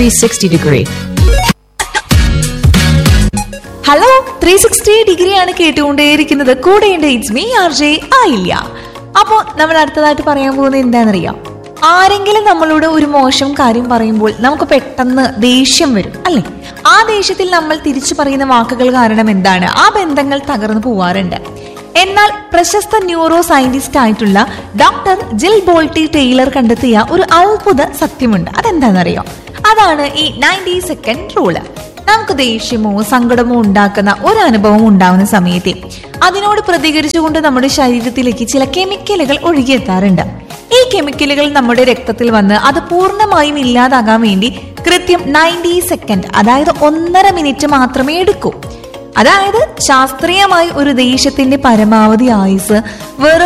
360 degree. Hello three sixty ഡിഗ്രിയാണ് കേട്ടുകൊണ്ടേയിരിക്കുന്നത് കൂടെയുണ്ട് it's me R J ആയില്ല അപ്പോൾ നമ്മൾ അടുത്തതായിട്ട് പറയാൻ പോകുന്നത് എന്താണെന്നറിയാം ആരെങ്കിലും നമ്മളോട് ഒരു മോശം കാര്യം പറയുമ്പോൾ നമുക്ക് പെട്ടെന്ന് ദേഷ്യം വരും അല്ലെ ആ ദേഷ്യത്തിൽ നമ്മൾ തിരിച്ചു പറയുന്ന വാക്കുകൾ കാരണം എന്താണ് ആ ബന്ധങ്ങൾ തകർന്നു പോവാറുണ്ട് എന്നാൽ പ്രശസ്ത ന്യൂറോ സയന്റിസ്റ്റ് ആയിട്ടുള്ള ഡോക്ടർ ജിൽ ബോൾട്ടി ടൈലർ കണ്ടെത്തിയ ഒരു അത്ഭുത സത്യമുണ്ട് അതെന്താണെന്നറിയോ അതാണ് ഈ നയൻറ്റി സെക്കൻഡ് റൂള് നമുക്ക് ദേഷ്യമോ സങ്കടമോ ഉണ്ടാക്കുന്ന ഒരു അനുഭവം ഉണ്ടാവുന്ന സമയത്തെ അതിനോട് പ്രതികരിച്ചുകൊണ്ട് നമ്മുടെ ശരീരത്തിലേക്ക് ചില കെമിക്കലുകൾ ഒഴുകിയെത്താറുണ്ട് ഈ കെമിക്കലുകൾ നമ്മുടെ രക്തത്തിൽ വന്ന് അത് പൂർണ്ണമായും ഇല്ലാതാകാൻ വേണ്ടി കൃത്യം നയൻറ്റി സെക്കൻഡ് അതായത് ഒന്നര മിനിറ്റ് മാത്രമേ എടുക്കൂ അതായത് ശാസ്ത്രീയമായി ഒരു ദേശത്തിന്റെ പരമാവധി ആയുസ് വെറും